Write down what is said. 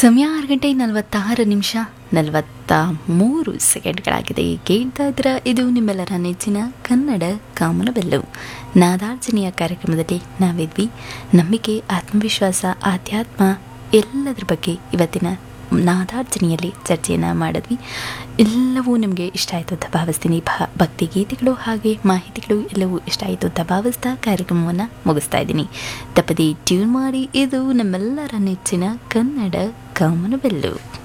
ಸಮಯ ಆರು ಗಂಟೆ ನಲವತ್ತಾರು ನಿಮಿಷ ನಲವತ್ತ ಮೂರು ಸೆಕೆಂಡ್ಗಳಾಗಿದೆ ಕೇಳ್ತಾ ಇದ್ರ ಇದು ನಿಮ್ಮೆಲ್ಲರ ನೆಚ್ಚಿನ ಕನ್ನಡ ಕಾಮನಬೆಲ್ಲು ನಾದಾರ್ಜನೆಯ ಕಾರ್ಯಕ್ರಮದಲ್ಲಿ ನಾವಿದ್ವಿ ನಂಬಿಕೆ ಆತ್ಮವಿಶ್ವಾಸ ಆಧ್ಯಾತ್ಮ ಎಲ್ಲದರ ಬಗ್ಗೆ ಇವತ್ತಿನ ನಾದಾರ್ಜನೆಯಲ್ಲಿ ಚರ್ಚೆಯನ್ನು ಮಾಡಿದ್ವಿ ಎಲ್ಲವೂ ನಿಮಗೆ ಇಷ್ಟ ಆಯಿತು ಅಂತ ಭಾವಿಸ್ತೀನಿ ಭ ಭಕ್ತಿ ಗೀತೆಗಳು ಹಾಗೆ ಮಾಹಿತಿಗಳು ಎಲ್ಲವೂ ಇಷ್ಟ ಆಯಿತು ಅಂತ ಭಾವಿಸ್ತಾ ಕಾರ್ಯಕ್ರಮವನ್ನು ಮುಗಿಸ್ತಾ ಇದ್ದೀನಿ ತಪ್ಪದೆ ಟ್ಯೂನ್ ಮಾಡಿ ಇದು ನಮ್ಮೆಲ್ಲರ ನೆಚ್ಚಿನ ಕನ್ನಡ ಕಾಮನಬೆಲ್ಲು